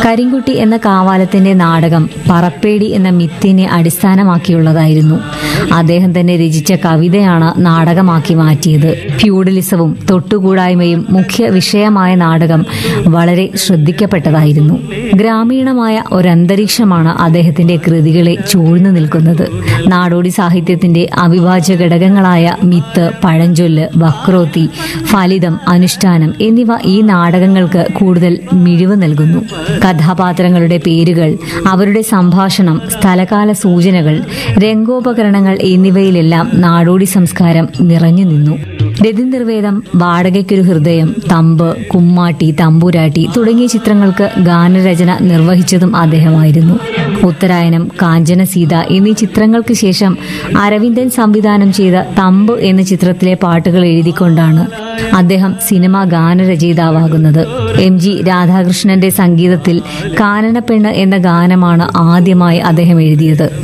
കരിങ്കുട്ടി എന്ന കാവാലത്തിന്റെ നാടകം പറപ്പേടി എന്ന മിത്തിനെ അടിസ്ഥാനമാക്കിയുള്ളതായിരുന്നു അദ്ദേഹം തന്നെ രചിച്ച കവിതയാണ് നാടകമാക്കി മാറ്റിയത് ഫ്യൂഡലിസവും തൊട്ടുകൂടായ്മയും മുഖ്യ വിഷയമായ നാടകം വളരെ ശ്രദ്ധിക്കപ്പെട്ടതായിരുന്നു ഗ്രാമീണമായ ഒരന്തരീക്ഷമാണ് അദ്ദേഹത്തിന്റെ കൃതികളെ ചൂഴ്ന്നു നിൽക്കുന്നത് നാടോടി സാഹിത്യത്തിന്റെ അവിഭാജ്യ ഘടകങ്ങളായ മിത്ത് പഴഞ്ചൊല്ല് വക്രോത്തി ഫലിതം അനുഷ്ഠാനം എന്നിവ ഈ നാടകങ്ങൾക്ക് കൂടുതൽ മിഴിവ് നൽകുന്നു കഥാപാത്രങ്ങളുടെ പേരുകൾ അവരുടെ സംഭാഷണം സ്ഥലകാല സൂചനകൾ രംഗോപകരണങ്ങൾ എന്നിവയിലെല്ലാം നാടോടി സംസ്കാരം നിറഞ്ഞു നിന്നു രതിനിർവേദം വാടകയ്ക്കൊരു ഹൃദയം തമ്പ് കുമ്മാട്ടി തമ്പുരാട്ടി തുടങ്ങിയ ചിത്രങ്ങൾക്ക് ഗാനരചന നിർവഹിച്ചതും അദ്ദേഹമായിരുന്നു ഉത്തരായനം കാഞ്ചന സീത എന്നീ ചിത്രങ്ങൾക്ക് ശേഷം അരവിന്ദൻ സംവിധാനം ചെയ്ത തമ്പ് എന്ന ചിത്രത്തിലെ പാട്ടുകൾ എഴുതിക്കൊണ്ടാണ് അദ്ദേഹം സിനിമാ ഗാനരചയിതാവാകുന്നത് എം ജി രാധാകൃഷ്ണന്റെ സംഗീതത്തിൽ കാനനപ്പെണ്ണ് എന്ന ഗാനമാണ് ആദ്യമായി അദ്ദേഹം എഴുതിയത്